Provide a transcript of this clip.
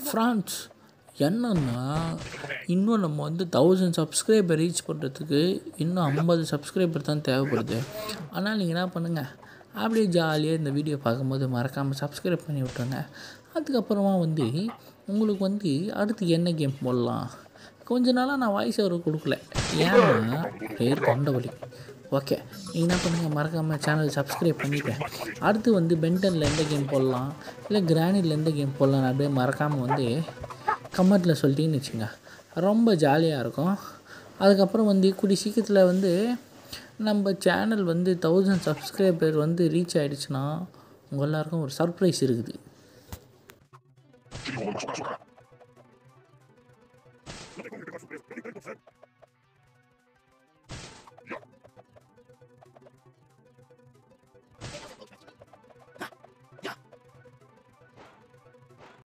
France என்னன்னா இன்னும் நம்ம வந்து தௌசண்ட் சப்ஸ்கிரைபர் ரீச் பண்ணுறதுக்கு இன்னும் ஐம்பது சப்ஸ்கிரைபர் தான் தேவைப்படுது ஆனால் நீங்கள் என்ன பண்ணுங்கள் அப்படியே ஜாலியாக இந்த வீடியோ பார்க்கும்போது மறக்காமல் சப்ஸ்கிரைப் பண்ணி விட்ருங்க அதுக்கப்புறமா வந்து உங்களுக்கு வந்து அடுத்து என்ன கேம் போடலாம் கொஞ்ச நாளாக நான் வாய்ஸ் ஓவர் கொடுக்கல ஏன்னா பேர் தொண்டவலி ஓகே நீங்கள் என்ன பண்ணுங்கள் மறக்காமல் சேனல் சப்ஸ்கிரைப் பண்ணிட்டேன் அடுத்து வந்து பென்டனில் எந்த கேம் போடலாம் இல்லை கிரானிடில் எந்த கேம் போடலாம் அப்படியே மறக்காமல் வந்து கமெண்ட்டில் சொல்லிட்டீங்கன்னு வச்சுங்க ரொம்ப ஜாலியாக இருக்கும் அதுக்கப்புறம் வந்து கூடி சீக்கிரத்தில் வந்து நம்ம சேனல் வந்து தௌசண்ட் சப்ஸ்கிரைபர் வந்து ரீச் ஆகிடுச்சுன்னா உங்கள் எல்லாருக்கும் ஒரு சர்ப்ரைஸ் இருக்குது